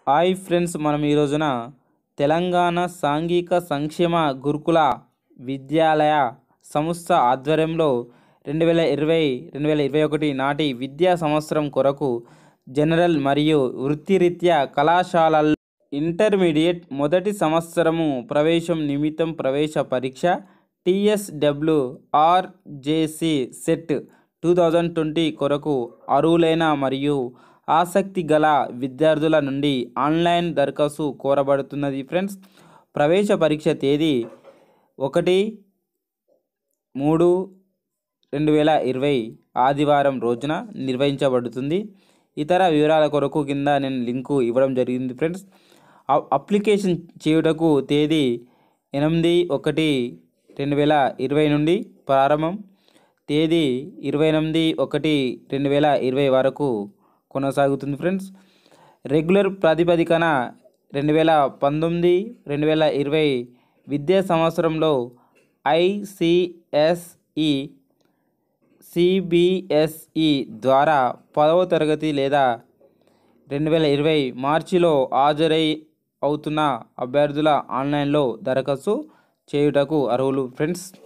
hi friends మనం ఈ రోజున తెలంగాణ సాంఘిక సంక్షేమ గురుకుల విద్యాలయ సంస్థ ఆధ్వర్యంలో రెండు వేల ఇరవై రెండు వేల ఇరవై ఒకటి నాటి విద్యా సంవత్సరం కొరకు జనరల్ మరియు వృత్తిరీత్యా కళాశాలల్లో ఇంటర్మీడియట్ మొదటి సంవత్సరము ప్రవేశం నిమిత్తం ప్రవేశ పరీక్ష TSW RJC CET two thousand twenty కొరకు అర్హులైన మరియు ఆసక్తి గల విద్యార్థుల నుండి ఆన్లైన్ దరఖాస్తు కోరబడుతున్నది ఫ్రెండ్స్ ప్రవేశ పరీక్ష తేదీ ఒకటి మూడు రెండు వేల ఇరవై ఆదివారం రోజున నిర్వహించబడుతుంది ఇతర వివరాల కొరకు కింద నేను లింకు ఇవ్వడం జరిగింది ఫ్రెండ్స్ అ- అప్లికేషన్ చేయుటకు తేదీ ఎనిమిది ఒకటి రెండు వేల ఇరవై నుండి ప్రారంభం తేదీ ఇరవై ఎనిమిది ఒకటి రెండు వేల ఇరవై వరకు కొనసాగుతుంది ఫ్రెండ్స్ రెగ్యులర్ ప్రాతిపదికన రెండు వేల పంతొమ్మిది రెండు వేల ఇరవై విద్యా సంవత్సరంలో ఐసిఎస్ఈ సిబిఎస్ఈ ద్వారా పదవ తరగతి లేదా రెండు వేల ఇరవై మార్చిలో హాజరై అవుతున్న అభ్యర్థుల ఆన్లైన్లో దరఖాస్తు చేయుటకు అర్హులు ఫ్రెండ్స్